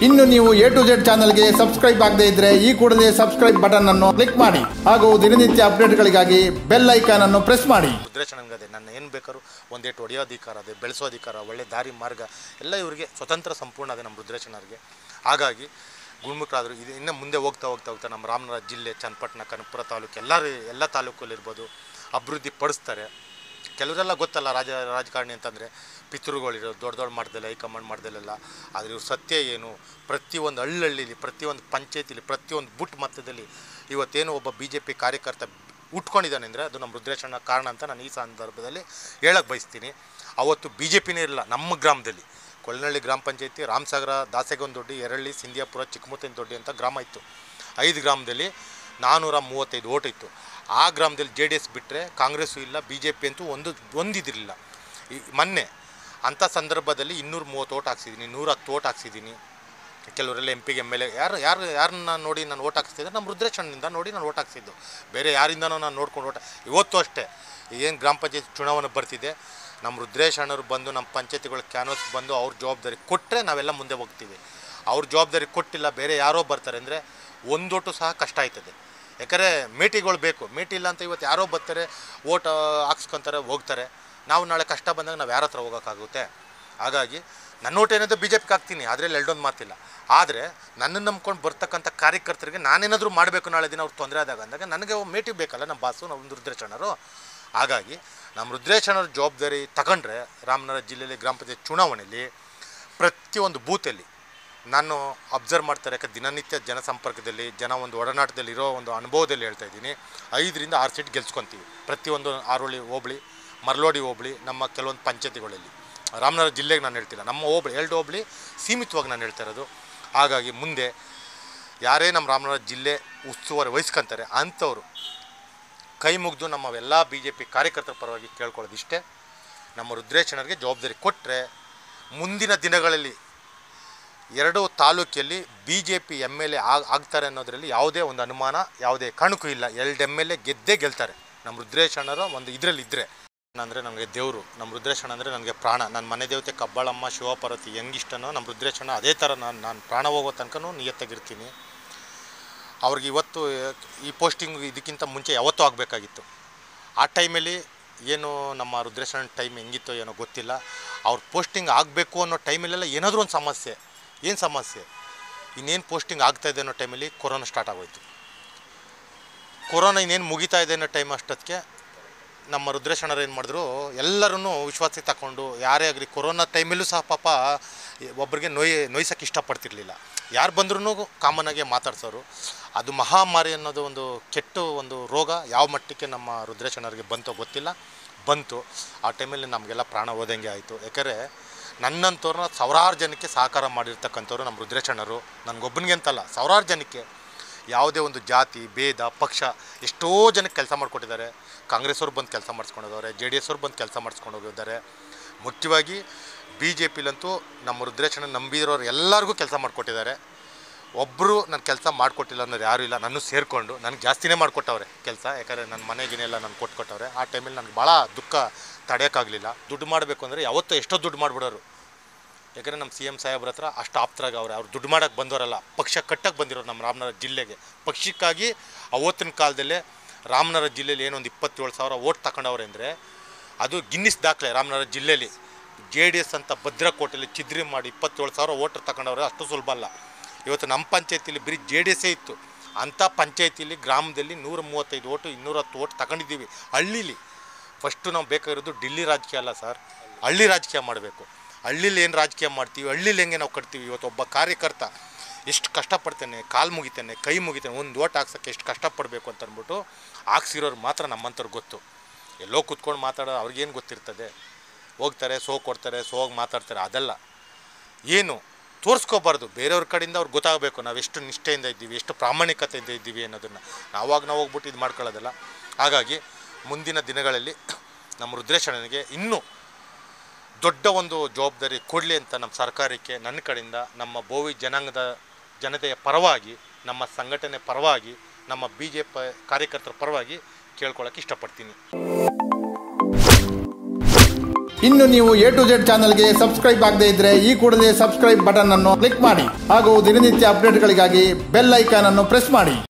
ಇನ್ನು ನೀವು A to Z ಚಾನಲ್ಗೆ ಸಬ್ಸ್ಕ್ರೈಬ್ ಆಗದೇ ಇದ್ರೆ ಈ ಕೂಡಲೇ ಸಬ್ಸ್ಕ್ರೈಬ್ ಬಟನ್ ಅನ್ನು ಕ್ಲಿಕ್ ಮಾಡಿ ಹಾಗೂ ದಿನನಿತ್ಯ ಅಪ್ಡೇಟ್ಗಳಿಗಾಗಿ ಬೆಲ್ ಐಕಾನ್ ಅನ್ನು ಪ್ರೆಸ್ ಮಾಡಿ ಉದ್ದೇಶ ನನಗದೆ ನನ್ನ ಏನು ಬೇಕಾದ್ರೂ ಒಂದೇಟು ಹೊಡೆಯೋ ಅಧಿಕಾರ ಅದೇ ಬೆಳೆಸೋ ಅಧಿಕಾರ ಒಳ್ಳೆ ದಾರಿ ಮಾರ್ಗ ಎಲ್ಲ ಇವರಿಗೆ ಸ್ವತಂತ್ರ ಸಂಪೂರ್ಣ ಅದೇ ನಮ್ಮ ರುದ್ರೇಶನವ್ರಿಗೆ ಹಾಗಾಗಿ ಗುಣಮುಖರಾದರು ಇದು ಇನ್ನು ಮುಂದೆ ಹೋಗ್ತಾ ಹೋಗ್ತಾ ಹೋಗ್ತಾ ನಮ್ಮ ರಾಮನಗರ ಜಿಲ್ಲೆ ಚನ್ನಪಟ್ಟಣ ಕನಕಪುರ ತಾಲೂಕು ಎಲ್ಲ ಎಲ್ಲ ತಾಲೂಕಲ್ಲಿರ್ಬೋದು ಅಭಿವೃದ್ಧಿ ಪಡಿಸ್ತಾರೆ ಕೆಲವರೆಲ್ಲ ಗೊತ್ತಲ್ಲ ರಾಜ ರಾಜಕಾರಣಿ ಅಂತಂದರೆ ಪಿತೃಗಳಿರೋ ದೊಡ್ಡ ದೊಡ್ಡ ಮಟ್ಟದಲ್ಲಿ ಹೈಕಮಾಂಡ್ ಮಟ್ಟದಲ್ಲೆಲ್ಲ ಆದರೆ ಇವ್ರ ಸತ್ಯ ಏನು ಪ್ರತಿಯೊಂದು ಹಳ್ಳಹಳ್ಳಿಲಿ ಪ್ರತಿಯೊಂದು ಪಂಚಾಯತಿಲಿ ಪ್ರತಿಯೊಂದು ಬುಟ್ ಮಟ್ಟದಲ್ಲಿ ಇವತ್ತೇನು ಒಬ್ಬ ಬಿ ಜೆ ಪಿ ಕಾರ್ಯಕರ್ತ ಉಟ್ಕೊಂಡಿದ್ದಾನೆ ಅಂದರೆ ಅದು ನಮ್ಮ ರುದ್ರೇಶಣ್ಣ ಕಾರಣ ಅಂತ ನಾನು ಈ ಸಂದರ್ಭದಲ್ಲಿ ಹೇಳಕ್ಕೆ ಬಯಸ್ತೀನಿ ಅವತ್ತು ಬಿ ಜೆ ಪಿನೇ ಇರಲಿಲ್ಲ ನಮ್ಮ ಗ್ರಾಮದಲ್ಲಿ ಕೊಳನಹಳ್ಳಿ ಗ್ರಾಮ ಪಂಚಾಯತಿ ರಾಮಸಾಗರ ದಾಸೆಗೊಂದೊಡ್ಡಿ ಎರಳ್ಳಿ ಸಿಂಧಿಯಾಪುರ ಚಿಕ್ಕಮುತ್ತಿನ ದೊಡ್ಡಿ ಅಂತ ಗ್ರಾಮ ಇತ್ತು ಐದು ಗ್ರಾಮದಲ್ಲಿ ನಾನ್ನೂರ ಮೂವತ್ತೈದು ಓಟ್ ಇತ್ತು ಆ ಗ್ರಾಮದಲ್ಲಿ ಜೆ ಡಿ ಎಸ್ ಬಿಟ್ಟರೆ ಕಾಂಗ್ರೆಸ್ಸು ಇಲ್ಲ ಬಿ ಜೆ ಪಿ ಅಂತೂ ಒಂದು ಒಂದಿದಿರಲಿಲ್ಲ ಈ ಮೊನ್ನೆ ಅಂಥ ಸಂದರ್ಭದಲ್ಲಿ ಇನ್ನೂರ ಮೂವತ್ತು ಓಟ್ ಹಾಕ್ಸಿದ್ದೀನಿ ನೂರ ಹತ್ತು ಓಟ್ ಹಾಕ್ಸಿದ್ದೀನಿ ಕೆಲವರೆಲ್ಲ ಎಂ ಪಿಗೆ ಎಮ್ ಎಲ್ ಎ ಯಾರು ಯಾರು ಯಾರನ್ನ ನೋಡಿ ನಾನು ಓಟ್ ಹಾಕ್ಸ್ತಿದ್ದೆ ನಮ್ಮ ರುದ್ರೇಶಣ್ಣಿಂದ ನೋಡಿ ನಾನು ಓಟ್ ಹಾಕ್ಸಿದ್ದು ಬೇರೆ ಯಾರಿಂದನೂ ನಾನು ನೋಡ್ಕೊಂಡು ಓಟ್ ಇವತ್ತು ಅಷ್ಟೇ ಏನು ಗ್ರಾಮ ಪಂಚಾಯತ್ ಚುನಾವಣೆ ಬರ್ತಿದೆ ನಮ್ಮ ರುದ್ರೇಶ್ ಅಣ್ಣವ್ರು ಬಂದು ನಮ್ಮ ಪಂಚಾಯತಿಗಳ ಕ್ಯಾನ್ವಸ್ ಬಂದು ಅವ್ರ ಜವಾಬ್ದಾರಿ ಕೊಟ್ಟರೆ ನಾವೆಲ್ಲ ಮುಂದೆ ಹೋಗ್ತೀವಿ ಅವ್ರ ಜವಾಬ್ದಾರಿ ಕೊಟ್ಟಿಲ್ಲ ಬೇರೆ ಯಾರೋ ಬರ್ತಾರೆ ಅಂದರೆ ಒಂದೋಟು ಸಹ ಕಷ್ಟ ಆಯ್ತದೆ ಯಾಕಂದರೆ ಮೇಟಿಗಳು ಬೇಕು ಮೇಟಿ ಇಲ್ಲ ಅಂತ ಇವತ್ತು ಯಾರೋ ಬರ್ತಾರೆ ಓಟ್ ಹಾಕ್ಸ್ಕೊತಾರೆ ಹೋಗ್ತಾರೆ ನಾವು ನಾಳೆ ಕಷ್ಟ ಬಂದಾಗ ನಾವು ಯಾರ ಹತ್ರ ಹೋಗೋಕ್ಕಾಗುತ್ತೆ ಹಾಗಾಗಿ ನನ್ನ ಓಟ್ ಏನಾದರೂ ಬಿ ಜೆ ಪಿಗೆ ಹಾಕ್ತೀನಿ ಅದರಲ್ಲಿ ಎರಡೊಂದು ಮಾತಿಲ್ಲ ಆದರೆ ನನ್ನನ್ನು ನಂಬ್ಕೊಂಡು ಬರ್ತಕ್ಕಂಥ ಕಾರ್ಯಕರ್ತರಿಗೆ ನಾನೇನಾದರೂ ಮಾಡಬೇಕು ನಾಳೆ ದಿನ ಅವ್ರು ತೊಂದರೆ ಆದಾಗ ಅಂದಾಗ ನನಗೆ ಮೇಟಿವ್ ಬೇಕಲ್ಲ ನಮ್ಮ ಬಾಸು ನಮ್ಮ ರುದ್ರೇಶಣ್ಣರು ಹಾಗಾಗಿ ನಮ್ಮ ರುದ್ರೇಶಣ್ಣರ ಜವಾಬ್ದಾರಿ ತಗೊಂಡ್ರೆ ರಾಮನಗರ ಜಿಲ್ಲೆಯಲ್ಲಿ ಗ್ರಾಮ ಪಂಚಾಯತ್ ಚುನಾವಣೆಯಲ್ಲಿ ಪ್ರತಿಯೊಂದು ಬೂತಲ್ಲಿ ನಾನು ಅಬ್ಸರ್ವ್ ಮಾಡ್ತಾರೆ ಯಾಕೆ ದಿನನಿತ್ಯ ಜನಸಂಪರ್ಕದಲ್ಲಿ ಜನ ಒಂದು ಒಡನಾಟದಲ್ಲಿ ಇರೋ ಒಂದು ಅನುಭವದಲ್ಲಿ ಹೇಳ್ತಾ ಇದ್ದೀನಿ ಐದರಿಂದ ಆರು ಸೀಟ್ ಗೆಲ್ಸ್ಕೊತೀವಿ ಪ್ರತಿಯೊಂದು ಆರೋಳಿ ಹೋಬಳಿ ಮರಳೋಡಿ ಹೋಬಳಿ ನಮ್ಮ ಕೆಲವೊಂದು ಪಂಚಾಯತಿಗಳಲ್ಲಿ ರಾಮನಗರ ಜಿಲ್ಲೆಗೆ ನಾನು ಹೇಳ್ತಿಲ್ಲ ನಮ್ಮ ಹೋಬಳಿ ಎರಡು ಹೋಬಳಿ ಸೀಮಿತವಾಗಿ ನಾನು ಹೇಳ್ತಾ ಇರೋದು ಹಾಗಾಗಿ ಮುಂದೆ ಯಾರೇ ನಮ್ಮ ರಾಮನಗರ ಜಿಲ್ಲೆ ಉಸ್ತುವಾರಿ ವಹಿಸ್ಕೊಂತಾರೆ ಅಂಥವ್ರು ಕೈ ಮುಗಿದು ನಮ್ಮ ಎಲ್ಲ ಬಿ ಜೆ ಪಿ ಕಾರ್ಯಕರ್ತರ ಪರವಾಗಿ ಕೇಳ್ಕೊಳ್ಳೋದು ಇಷ್ಟೇ ನಮ್ಮ ರುದ್ರೇಶನರಿಗೆ ಜವಾಬ್ದಾರಿ ಕೊಟ್ಟರೆ ಮುಂದಿನ ದಿನಗಳಲ್ಲಿ ಎರಡು ತಾಲೂಕಿಯಲ್ಲಿ B J P M L A ಆಗ್ತಾರೆ ಅನ್ನೋದರಲ್ಲಿ ಯಾವುದೇ ಒಂದು ಅನುಮಾನ ಯಾವುದೇ ಕಾರಣಕ್ಕೂ ಇಲ್ಲ ಎರಡು ಎಮ್ ಎಲ್ ಎ ಗೆದ್ದೇ ಗೆಲ್ತಾರೆ ನಮ್ಮ ರುದ್ರೇಶಣ್ಣರ ಒಂದು ಇದರಲ್ಲಿ ಇದ್ದರೆ ಅಂದರೆ ನನಗೆ ದೇವರು ನಮ್ಮ ರುದ್ರೇಶಣ್ಣ ಅಂದರೆ ನನಗೆ ಪ್ರಾಣ ನನ್ನ ಮನೆ ದೇವತೆ ಕಬ್ಬಾಳಮ್ಮ ಶಿವಪಾರ್ವತಿ ಹೆಂಗಿಷ್ಟನೋ ನಮ್ಮ ರುದ್ರೇಶಣ್ಣ ಅದೇ ಥರ ನಾನು ನಾನು ಪ್ರಾಣ ಹೋಗೋ ತನಕನೂ ನಿಯತ್ತಾಗಿರ್ತೀನಿ ಅವ್ರಿಗೆ ಇವತ್ತು ಈ ಪೋಸ್ಟಿಂಗ್ ಇದಕ್ಕಿಂತ ಮುಂಚೆ ಯಾವತ್ತೂ ಆಗಬೇಕಾಗಿತ್ತು ಆ ಟೈಮಲ್ಲಿ ಏನು ನಮ್ಮ ರುದ್ರೇಶಣ್ಣ ಟೈಮ್ ಹೆಂಗಿತ್ತೋ ಏನೋ ಗೊತ್ತಿಲ್ಲ ಅವ್ರ ಪೋಸ್ಟಿಂಗ್ ಆಗಬೇಕು ಅನ್ನೋ ಟೈಮಲ್ಲೆಲ್ಲ ಏನಾದರೂ ಒಂದು ಸಮಸ್ಯೆ ಏನು ಸಮಸ್ಯೆ ಇನ್ನೇನು ಪೋಸ್ಟಿಂಗ್ ಆಗ್ತಾಯಿದೆ ಅನ್ನೋ ಟೈಮಲ್ಲಿ ಕೊರೋನಾ ಸ್ಟಾರ್ಟ್ ಆಗೋಯ್ತು ಕೊರೋನಾ ಇನ್ನೇನು ಮುಗಿತಾ ಇದೆ ಅನ್ನೋ ಟೈಮ್ ಅಷ್ಟೊತ್ತಿಗೆ ನಮ್ಮ ರುದ್ರೇಶಣ್ಣರು ಏನು ಮಾಡಿದ್ರು ಎಲ್ಲರೂ ವಿಶ್ವಾಸಕ್ಕೆ ತಗೊಂಡು ಯಾರೇ ಆಗಲಿ ಕೊರೋನಾ ಟೈಮಲ್ಲೂ ಸಹ ಪಾಪ ಒಬ್ಬರಿಗೆ ನೋಯ್ ನೋಯ್ಸೋಕ್ಕೆ ಇಷ್ಟಪಡ್ತಿರ್ಲಿಲ್ಲ ಯಾರು ಬಂದ್ರೂ ಕಾಮನಾಗೆ ಮಾತಾಡ್ಸೋರು ಅದು ಮಹಾಮಾರಿ ಅನ್ನೋದು ಒಂದು ಕೆಟ್ಟ ಒಂದು ರೋಗ ಯಾವ ಮಟ್ಟಕ್ಕೆ ನಮ್ಮ ರುದ್ರೇಶಣ್ಣರಿಗೆ ಬಂತೋ ಗೊತ್ತಿಲ್ಲ ಬಂತು ಆ ಟೈಮಲ್ಲಿ ನಮಗೆಲ್ಲ ಪ್ರಾಣ ಹೋದಂಗೆ ಆಯಿತು ಯಾಕಂದರೆ ನನ್ನಂಥವ್ರನ್ನ ಸಾವಿರಾರು ಜನಕ್ಕೆ ಸಹಕಾರ ಮಾಡಿರ್ತಕ್ಕಂಥವ್ರು ನಮ್ಮ ರುದ್ರೇಶಣ್ಣರು ನನಗೊಬ್ಬನಿಗೆ ಅಂತಲ್ಲ ಸಾವಿರಾರು ಜನಕ್ಕೆ ಯಾವುದೇ ಒಂದು ಜಾತಿ ಭೇದ ಪಕ್ಷ ಎಷ್ಟೋ ಜನಕ್ಕೆ ಕೆಲಸ ಮಾಡಿಕೊಟ್ಟಿದ್ದಾರೆ ಕಾಂಗ್ರೆಸ್ ಅವ್ರು ಬಂದು ಕೆಲಸ ಮಾಡಿಸ್ಕೊಂಡು ಹೋಗವ್ರೆ ಜೆ ಡಿ ಎಸ್ ಅವ್ರು ಬಂದು ಕೆಲಸ ಮಾಡಿಸ್ಕೊಂಡು ಹೋಗಿದ್ದಾರೆ ಮುಖ್ಯವಾಗಿ ಬಿ ಜೆ ಪಿಲಂತೂ ನಮ್ಮ ರುದ್ರೇಶನ ನಂಬಿರೋರು ಎಲ್ಲರಿಗೂ ಕೆಲಸ ಮಾಡಿಕೊಟ್ಟಿದ್ದಾರೆ ಒಬ್ಬರು ನನ್ನ ಕೆಲಸ ಮಾಡಿಕೊಟ್ಟಿಲ್ಲ ಅನ್ನೋದು ಯಾರೂ ಇಲ್ಲ ನಾನು ಸೇರಿಕೊಂಡು ನನಗೆ ಜಾಸ್ತಿನೇ ಮಾಡಿಕೊಟ್ಟವ್ರೆ ಕೆಲಸ ಯಾಕಂದರೆ ನನ್ನ ಮನೆಗಿನೆಲ್ಲ ನಾನು ಕೊಟ್ಕೊಟ್ಟವ್ರೆ ಆ ಟೈಮಲ್ಲಿ ನನಗೆ ಭಾಳ ದುಃಖ ತಡೆಯೋಕ್ಕಾಗಲಿಲ್ಲ ದುಡ್ಡು ಮಾಡಬೇಕು ಅಂದರೆ ಯಾವತ್ತೂ ಎಷ್ಟೋ ದುಡ್ಡು ಮಾಡಿಬಿಡೋರು ಯಾಕಂದರೆ ನಮ್ಮ ಸಿ ಎಮ್ ಸಾಹೇಬ್ರ ಹತ್ರ ಅಷ್ಟು ಆಪ್ತರಾಗ ಅವ್ರೆ ಅವ್ರು ದುಡ್ಡು ಮಾಡೋಕ್ಕೆ ಬಂದವರಲ್ಲ ಪಕ್ಷ ಕಟ್ಟಕ್ಕೆ ಬಂದಿರೋರು ನಮ್ಮ ರಾಮನಗರ ಜಿಲ್ಲೆಗೆ ಪಕ್ಷಕ್ಕಾಗಿ ಅವತ್ತಿನ ಕಾಲದಲ್ಲೇ ರಾಮನಗರ ಜಿಲ್ಲೆಯಲ್ಲಿ ಏನೊಂದು ಇಪ್ಪತ್ತೇಳು ಸಾವಿರ ಓಟ್ ತಗೊಂಡವ್ರೆ ಅಂದರೆ ಅದು ಗಿನ್ನಿಸ್ ದಾಖಲೆ ರಾಮನಗರ ಜಿಲ್ಲೆಯಲ್ಲಿ ಜೆ ಡಿ ಎಸ್ ಅಂತ ಭದ್ರಕೋಟೆಯಲ್ಲಿ ಚಿದ್ರಿ ಮಾಡಿ ಇಪ್ಪತ್ತೇಳು ಸಾವಿರ ಓಟರ್ ತಗೊಂಡವ್ರೆ ಅಷ್ಟು ಸುಲಭ ಅಲ್ಲ ಇವತ್ತು ನಮ್ಮ ಪಂಚಾಯತಿಲಿ ಬರೀ ಜೆ ಡಿ ಎಸ್ಸೇ ಇತ್ತು ಅಂಥ ಪಂಚಾಯತಿಲಿ ಗ್ರಾಮದಲ್ಲಿ ನೂರ ಮೂವತ್ತೈದು ಓಟು ಇನ್ನೂರ ಹತ್ತು ಓಟ್ ತಗೊಂಡಿದ್ದೀವಿ ಹಳ್ಳೀಲಿ ಫಸ್ಟು ನಾವು ಬೇಕಾಗಿರೋದು ఢిల్లీ ರಾಜಕೀಯ ಅಲ್ಲ ಸರ್ ಹಳ್ಳಿ ರಾಜಕೀಯ ಮಾಡಬೇಕು ಹಳ್ಳೀಲಿ ಏನು ರಾಜಕೀಯ ಮಾಡ್ತೀವಿ ಹಳ್ಳೀಲಿ ಹೆಂಗೆ ನಾವು ಕಟ್ತೀವಿ ಇವತ್ತು ಒಬ್ಬ ಕಾರ್ಯಕರ್ತ ಎಷ್ಟು ಕಷ್ಟಪಡ್ತಾನೆ ಕಾಲು ಮುಗಿತಾನೆ ಕೈ ಮುಗಿತಾನೆ ಒಂದು ಓಟ್ ಹಾಕ್ಸೋಕ್ಕೆ ಎಷ್ಟು ಕಷ್ಟಪಡಬೇಕು ಅಂತ ಅಂದ್ಬಿಟ್ಟು ಹಾಕ್ಸಿರೋರು ಮಾತ್ರ ನಮ್ಮಂಥವ್ರು ಗೊತ್ತು ಎಲ್ಲೋ ಕೂತ್ಕೊಂಡು ಮಾತಾಡೋ ಅವ್ರಿಗೇನು ಗೊತ್ತಿರ್ತದೆ ಹೋಗ್ತಾರೆ ಸೋ ಕೊಡ್ತಾರೆ ಸೋಗಿ ಮಾತಾಡ್ತಾರೆ ಅದಲ್ಲ ಏನು ತೋರಿಸ್ಕೋಬಾರ್ದು ಬೇರೆಯವ್ರ ಕಡೆಯಿಂದ ಅವ್ರಿಗೆ ಗೊತ್ತಾಗಬೇಕು ನಾವು ಎಷ್ಟು ನಿಷ್ಠೆಯಿಂದ ಇದ್ದೀವಿ ಎಷ್ಟು ಪ್ರಾಮಾಣಿಕತೆಯಿಂದ ಇದ್ದೀವಿ ಅನ್ನೋದನ್ನು ನಾವಾಗ ನಾವು ಹೋಗ್ಬಿಟ್ಟು ಇದು ಮಾಡ್ಕೊಳ್ಳೋದಲ್ಲ ಹಾಗಾಗಿ ಮುಂದಿನ ದಿನಗಳಲ್ಲಿ ನಮ್ಮ ರುದ್ರೇಶಣ್ಣನಿಗೆ ಇನ್ನೂ ದೊಡ್ಡ ಒಂದು ಜವಾಬ್ದಾರಿ ಕೊಡಲಿ ಅಂತ ನಮ್ಮ ಸರ್ಕಾರಕ್ಕೆ ನನ್ನ ಕಡೆಯಿಂದ ನಮ್ಮ ಬೋವಿ ಜನಾಂಗದ ಜನತೆಯ ಪರವಾಗಿ ನಮ್ಮ ಸಂಘಟನೆ ಪರವಾಗಿ ನಮ್ಮ ಬಿ ಜೆ ಪಿ ಕಾರ್ಯಕರ್ತರ ಪರವಾಗಿ ಕೇಳ್ಕೊಳ್ಳೋಕೆ ಇಷ್ಟಪಡ್ತೀನಿ ಇನ್ನು ನೀವು ಎ ಟು ಜೆಡ್ ಚಾನಲ್ಗೆ ಸಬ್ಸ್ಕ್ರೈಬ್ ಆಗದೇ ಇದ್ರೆ ಈ ಕೂಡಲೇ ಸಬ್ಸ್ಕ್ರೈಬ್ ಬಟನ್ ಅನ್ನು ಕ್ಲಿಕ್ ಮಾಡಿ ಹಾಗೂ ದಿನನಿತ್ಯ ಅಪ್ಡೇಟ್ಗಳಿಗಾಗಿ ಬೆಲ್ ಐಕಾನ್ ಅನ್ನು ಪ್ರೆಸ್ ಮಾಡಿ